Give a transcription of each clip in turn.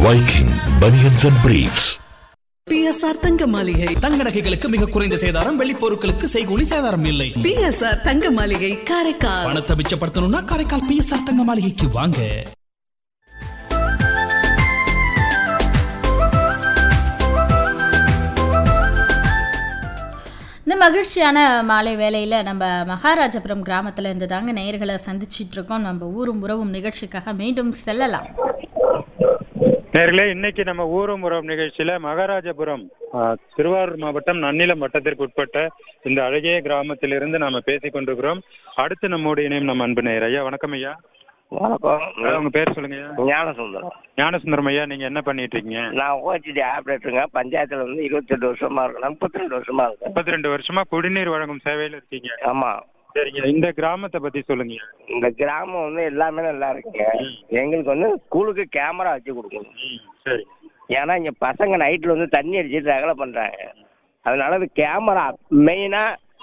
Viking Bunions and Briefs. BSR Thanga Maaligai தங்க நகைகளுக்கு மிக குறைந்த சேதாரம் வெள்ளி பொருட்களுக்கு செய்கூலி சேதாரம் இல்லை பிஎஸ்ஆர் தங்க மாளிகை காரைக்கால் பணத்தை மிச்சப்படுத்தணும்னா காரைக்கால் பிஎஸ்ஆர் தங்க மாளிகைக்கு வாங்க இந்த மகிழ்ச்சியான மாலை வேளையில் நம்ம மகாராஜபுரம் கிராமத்தில் இருந்து தாங்க நேயர்களை சந்திச்சிட்டு இருக்கோம் நம்ம ஊரும் உறவும் நிகழ்ச்சிக்காக மீண்டும் செல்லலாம் நேர்களே இன்னைக்கு நம்ம ஊரும் உறவு நிகழ்ச்சியில மகாராஜபுரம் ஆ, திருவாரூர் மாவட்டம் நன்னிலம் வட்டத்திற்கு உட்பட்ட இந்த அழகிய கிராமத்திலிருந்து நாம பேசிக் கொண்டிருக்கிறோம் அடுத்து நம்மோடு இணையும் நம்ம அன்பு நேயர் ஐயா வணக்கம் ஐயா வணக்கம் ஐயா, உங்க பேர் சொல்லுங்க ஐயா ஞானசுந்தரம் ஞானசுந்தரம் ஐயா நீங்க என்ன பண்ணிட்டு இருக்கீங்க நான் ஓடிடி ஆப்ரேட்டருங்க பஞ்சாயத்துல வந்து இருபத்தெட்டு வருஷமா இருக்கேன் முப்பத்தி ரெண்டு வருஷமா இருக்கேன் முப்பத்தி ரெண்டு வருஷமா குடிநீர் வழங்கும் சேவையில இருக்கீங்க ஆமா சரிங்க இந்த கிராமத்தை பத்தி சொல்லுங்க இந்த கிராமம் வந்து எல்லாமே நல்லா இருக்குங்க எங்களுக்கு வந்து ஸ்கூலுக்கு கேமரா வச்சு கொடுக்கணும் ம், சரி ஏன்னா இங்க பசங்க நைட்ல வந்து தண்ணி அடிச்சுட்டு ரகலை பண்றாங்க அதனால அது கேமரா மெயினா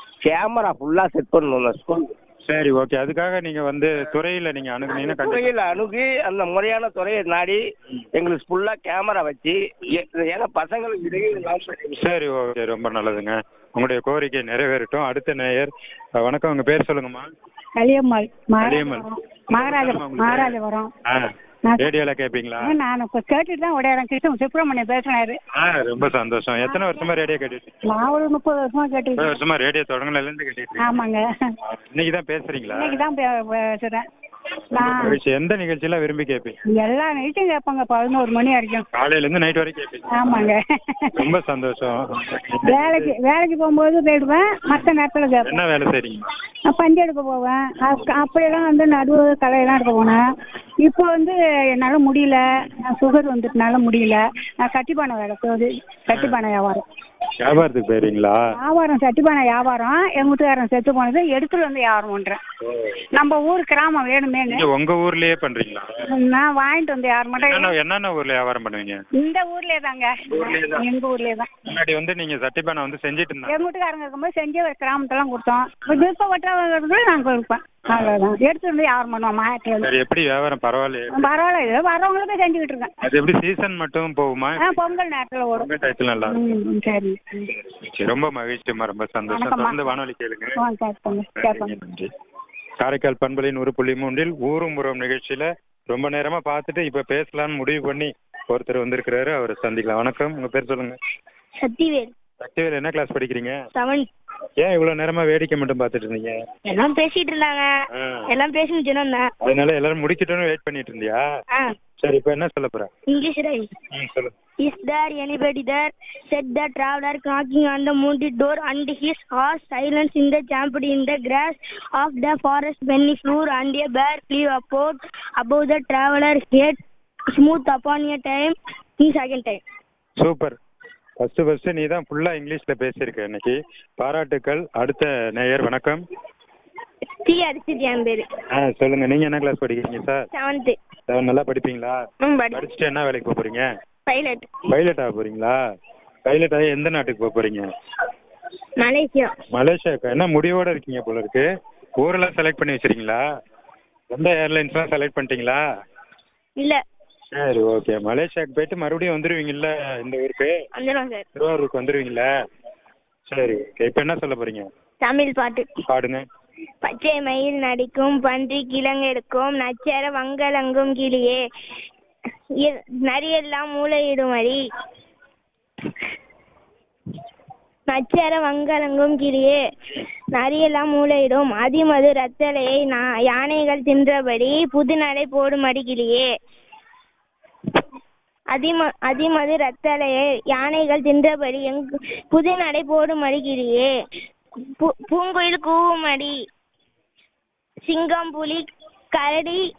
கேமரா ஃபுல்லா செட் பண்ணணும் இந்த ஸ்கூல் சரி ஓகே அதுக்காக நீங்க வந்து துறையில நீங்க அணுகுனீங்கன்னா கண்டிப்பா துறையில் அணுகி அந்த முறையான துறையை நாடி எங்களுக்கு ஃபுல்லா கேமரா வச்சு ஏ- ஏன்னா பசங்களுக்கு இடையே இல்லாம சரி ஓகே ரொம்ப நல்லதுங்க உங்களுடைய கோரிக்கை நிறைவேறட்டும் அடுத்த நேயர் அஹ், வணக்கம் உங்க பேர் சொல்லுங்கம்மா கலியம்மாள் கலியம்மாள். மகாராஜ மகாராஜபுரம் ஆ நான் ரேடியோல கேப்பீங்களா நான் இப்போ கேட்டுட்டு தான் உடையாரம் கிருஷ்ணன் சுப்பிரமணியம் பேசுனாரு ஆ ரொம்ப சந்தோஷம் எத்தனை வருஷமா ரேடியோ கேட்டுட்டு இருக்கீங்க? நான் ஒரு முப்பது வருஷமா முப்பது கேட்டு வருஷமா ரேடியோ தொடங்கினதுல இருந்து கேட்டுட்டு இருக்கீங்க. ஆமாங்க இன்னைக்கு தான் பேசுறீங்களா இன்னைக்கு தான் பே- பேசுறேன் நான் மகிழ்ச்சி. எந்த நிகழ்ச்சியெல்லாம் விரும்பி கேட்பீங்க எல்லா நிகழ்ச்சியும் கேட்பாங்க பதினோரு மணி வரைக்கும் காலையில இருந்து நைட் வரைக்கும் கேட்பீங்க ஆமாங்க ரொம்ப சந்தோஷம் வேலைக்கு வேலைக்கு போகும்போது போயிடுவேன் மற்ற நேரத்தில் கேட்பேன் என்ன வேலை செய்றீங்க நான் பஞ்சு எடுக்க போவேன் அப்~ அப்படியெல்லாம் வந்து நடுவு களையெல்லாம் எடுக்க போனேன் இப்போ வந்து என்னால் முடியல நான் சுகர் வந்துட்டனால முடியல நான் கட்டிப்பானை வேலை செய்வது கட்டிப்பானை வியாபாரம் வியாபாரத்துக்கு போயிருங்களா வியாபாரம் சட்டிப்பானை வியாபாரம் எங்கள் வீட்டுக்காரன் செத்து போனது எடுத்துட்டு வந்து வியாபாரம் பண்ணுறேன் நம்ம ஊர் கிராமம் வேணுமேன்னு நீங்க உங்க ஊர்லயே பண்றீங்களா நான் வாங்கிட்டு வந்து யார் மட்டும் என்னென்ன என்னென்ன ஊர்ல வியாபாரம் பண்ணுவீங்க இந்த ஊர்லயே தாங்க எங்க ஊர்லயே தான் முன்னாடி வந்து நீங்க சட்டிப்பானை வந்து செஞ்சுட்டு இருந்தாங்க எங்க வீட்டுக்காரங்க இருக்கும்போது செஞ்சு ஒரு கிராமத்தெல்லாம் கொடுத்தோம் விருப்ப வட்டாரத்துல நாங்க கொடுப்பேன் அவ்வளவுதான் எடுத்துட்டு வந்து வியாபாரம் பண்ணுவோம் மாட்டில் சரி எப்படி வியாபாரம் பரவாயில்லையே பரவாயில்ல இது வரவங்களுக்கு செஞ்சுக்கிட்டு இருக்கேன் அது எப்படி சீசன் மட்டும் போகுமா ஆ பொங்கல் நேரத்துல வரும் ரொம்ப டயத்துல நல்லா இருக்கும் ம் சரி சரி, ரொம்ப மகிழ்ச்சிமா ரொம்ப சந்தோஷம் வணக்கம்மா. தொடர்ந்து வானொலி கேளுங்க ஆ கேட்போங்க கேட்போங்க நன்றி காரைக்கால் பண்பலின் ஒரு புள்ளி மூன்றில் ஊரும் உறவும் நிகழ்ச்சியில ரொம்ப நேரமா பார்த்துட்டு இப்ப பேசலாம்னு முடிவு பண்ணி ஒருத்தர் வந்திருக்கிறாரு அவரை சந்திக்கலாம் வணக்கம் உங்க பேர் சொல்லுங்க சக்திவேல் சக்திவேல் என்ன கிளாஸ் படிக்கிறீங்க செவன் ஏன் இவ்வளவு நேரமா வேடிக்கை மட்டும் பார்த்துட்டு இருந்தீங்க எல்லாம் பேசிட்டு இருந்தாங்க ஆ. எல்லாம் பேசி முடிச்சோன்னு அதனால எல்லாரும் முடிக்கட்டும்னு வெயிட் பண்ணிட்டு இருந்தியா ஆ சரி இப்ப என்ன சொல்ல போற இங்கிலீஷ் ரைம் ம் சொல்லு Is there anybody there? said the traveler knocking on the moonlit door and his horse silence in the jumped in the grass of the forest when he flew and a bear flew upward above the traveler's head smooth upon a time in second time. Super first first நீ தான் ஃபுல்லா இங்கிலீஷ்ல பேசியிருக்க இன்னைக்கு பாராட்டுக்கள் அடுத்த நேயர் வணக்கம் ஸ்ரீ அரிசித் என் பேரு ஆ சொல்லுங்க நீங்க என்ன கிளாஸ் படிக்கிறீங்க சார் செவன்த்து சார் நல்லா படிப்பீங்களா ம் படி படிச்சுட்டு என்ன வேலைக்கு போக போறீங்க பைலட் பைலட் ஆக போறீங்களா பைலட் ஆகி எந்த நாட்டுக்கு போக போறீங்க மலேசியா மலேசியாக்கா என்ன முடிவோட இருக்கீங்க போல இருக்கு ஊரெல்லாம் செலக்ட் பண்ணி வச்சிருக்கீங்களா எந்த ஏர்லைன்ஸ்லாம் செலக்ட் பண்ணிட்டீங்களா இல்ல சரி ஓகே மலேசியாவுக்கு போயிட்டு மறுபடியும் வந்துருவீங்கல்ல இந்த ஊருக்கு வந்துடும் சார் திருவாரூருக்கு வந்துருவீங்களா சரி ஓகே இப்போ என்ன சொல்ல போறீங்க தமிழ் பாட்டு பாடுங்க பச்சை மயில் நடிக்கும் பன்றி கிழங்கெடுக்கும் நச்சர வங்கலங்கும் கிளியே இ- நரியெல்லாம் மூளையிடும் அடி நச்சர வங்கலங்கும் கிளியே நரியெல்லாம் மூளையிடும் அதிமது ரத்தலையை நா- யானைகள் தின்றபடி புதுநடை போடும் அடிக்கிளியே அதிம அதிமது ரத்தலையை யானைகள் தின்றபடி எங் புதுநடை போடும் அடிக்கிளியே பூ- பூங்குயில் கூவும் அடி சிங்கம் புலி கரடி